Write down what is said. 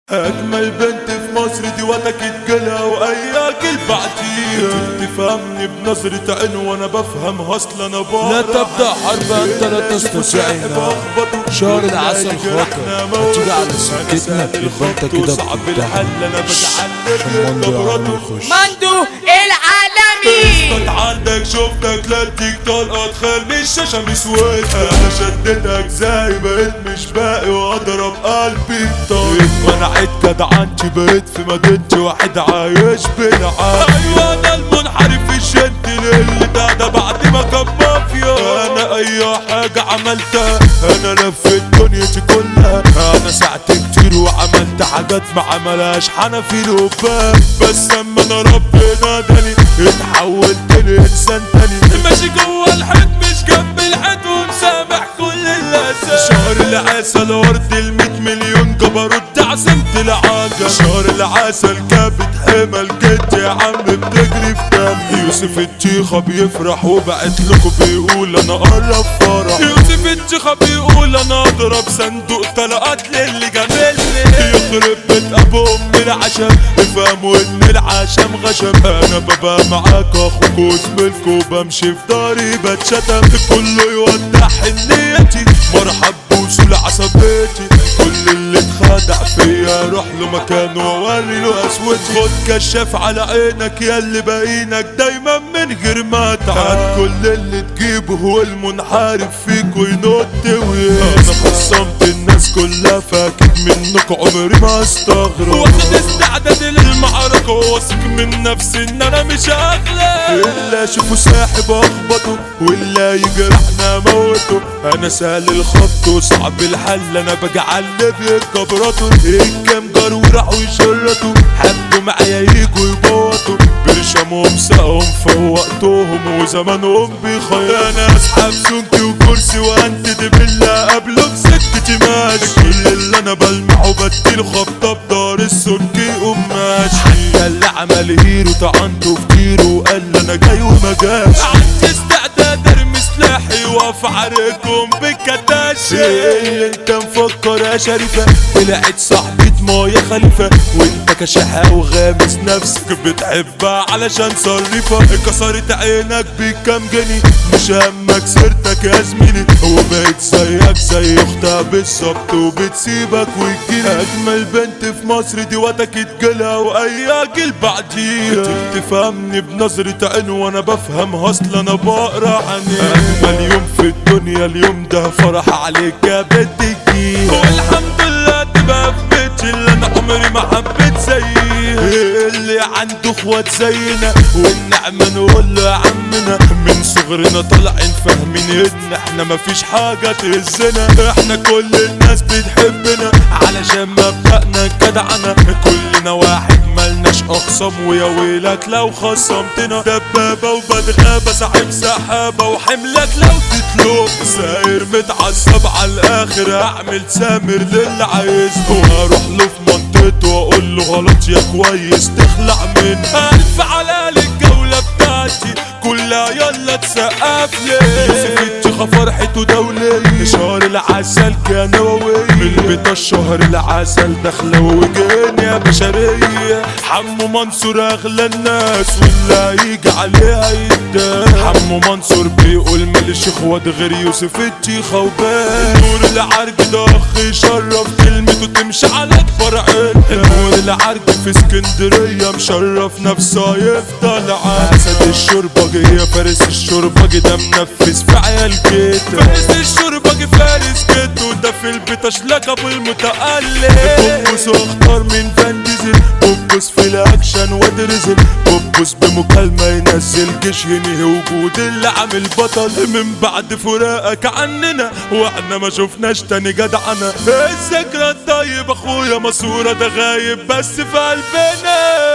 اجمل بنت في مصر دي وقتك اتجلها واي اكل بعديها تفهمني بنظرة عين وانا بفهم اصل انا بقرا لا تبدأ حرب أنت لا تستطيعنا. شهر العسل خاطر. هتيجي على سكتنا يبقى أنت كده صعب بتدعم. الحل انا بتعلم مندو يا عم خبراته يخش مندو العالمي قد عندك شفتك لا اديك طلقة تخيل مش شاشة مسود انا شدتك زي بقيت مش باقي واضرب قلبي بطريق وانا عيد جدعنتي بقيت في مدينتي واحد عايش بالعافية ايوه انا المنحرف الجنتل اللي ده ده بعد ما كان مافيا انا اي حاجة عملتها انا لفيت دنيتي كلها انا سعت كتير وعملت حاجات ما عملهاش حنفي الوفاء بس اما انا ربنا ناداني اتحولت لانسان تاني ماشي جوه الحيط مش جنب الحيط ومسامح كل الاساس شهر العسل ورد الميت مليون جبروت ده عزمت العاجة شهر العسل كابت حمل جيت يا عم بتجري في دمي يوسف التيخة بيفرح وبعت لكم بيقول انا قرب فرح يوسف التيخة بيقول انا اضرب صندوق طلقات للي جاملني يخرب بيت ابو ام العشم افهموا ان العشم غشم انا ببقى معاك اخوك وزميلك وبمشي في داري بتشتم كله يودع حنيتي مرحب بوصول عصبيتي كل اللي اتخدع فيا اروح له مكانه واوري له اسودي خد كشاف على عينك يا اللي باينك دايما من غير ما تعاد كل اللي تجيبه هو المنحرف فيك وينط ويهز انا خصمت الناس كلها فاكر منك عمري ما استغرب واخد استعداد للمعركة واثق من نفسي ان انا مش اغلى الا اشوفه ساحب اخبطه ولا يجرحنا موته انا سهل الخبط وصعب الحل انا بجعل بيكبرته الكام جار وراحوا يشرطوا حبوا معايا يجوا يبوطوا برشمهم سقهم فوقتهم وزمانهم بيخير انا اسحب سمكي وكرسي وانت بالله قبله بسكتي ماشي كل اللي انا بلمحه بديله خبطه بدار السمكي يقوم ماشي حتى اللي عمل هيرو طعنته في تيره وقال لي انا جاي وما جاش عندي استعداد ارمي سلاحي واقف عليكم بكتاشي اللي انت مفكر يا شريفه طلعت صاحبة مايا خليفه وانت كشحة وغامس نفسك بتحبها علشان صريفة كسرت عينك بكام جنيه مش همك سيرتك يا زميلي هو بقيت زيك زي اختها بالظبط وبتسيبك وتجيلي اجمل بنت في مصر دي وقتك اتجلها واي اجل بعديها تفهمني بنظرة عين وانا بفهم اصل انا بقرا عنيها اجمل يوم في الدنيا اليوم ده فرح عليك يا بنت جيها والحمد لله تبقى في بيتي اللي انا عمري ما حبيت زيها اللي عنده اخوات زينا والنعمة نقول له يا عمنا من صغرنا طالعين فاهمين ان احنا مفيش حاجة تهزنا احنا كل الناس بتحبنا علشان مبدأنا جدعنا كلنا واحد ملناش اخصام ويا ويلك لو خصمتنا دبابة وبدغابة صاحب سحابة وحملك لو تتلوب ساير متعصب على الاخر اعمل سامر للي عايزه واروح له في منطقته واقول له غلط يا كويس تخلع منها الف على الجولة بتاعتي كلها يلا تسقف لي يوسف التخا فرحته دولية شهر العسل كان نووي من بيت الشهر العسل داخلة وجين يا بشرية حمو منصور اغلى الناس واللي هيجي عليها يدان حمو منصور بيقول ملش اخوات غير يوسف التيخة وبان نور العرج ده اخ يشرف كلمته تمشي على فرعين نور العرج في اسكندرية مشرف نفسه يفضل اسد الشربجي يا فارس الشربجي ده منفذ في عيال كده فارس الشربجي فارس كده ده في البيت اشلك ابو المتألق بوبوس اختار من فان ديزل بوبوس في الاكشن وادرزل بوبوس بمكالمة ينزل جيش ينهي وجود اللي عامل بطل من بعد فراقك عننا واحنا ما شفناش تاني جدعنا الذكرى الطيب اخويا مصورة ده غايب بس في قلبنا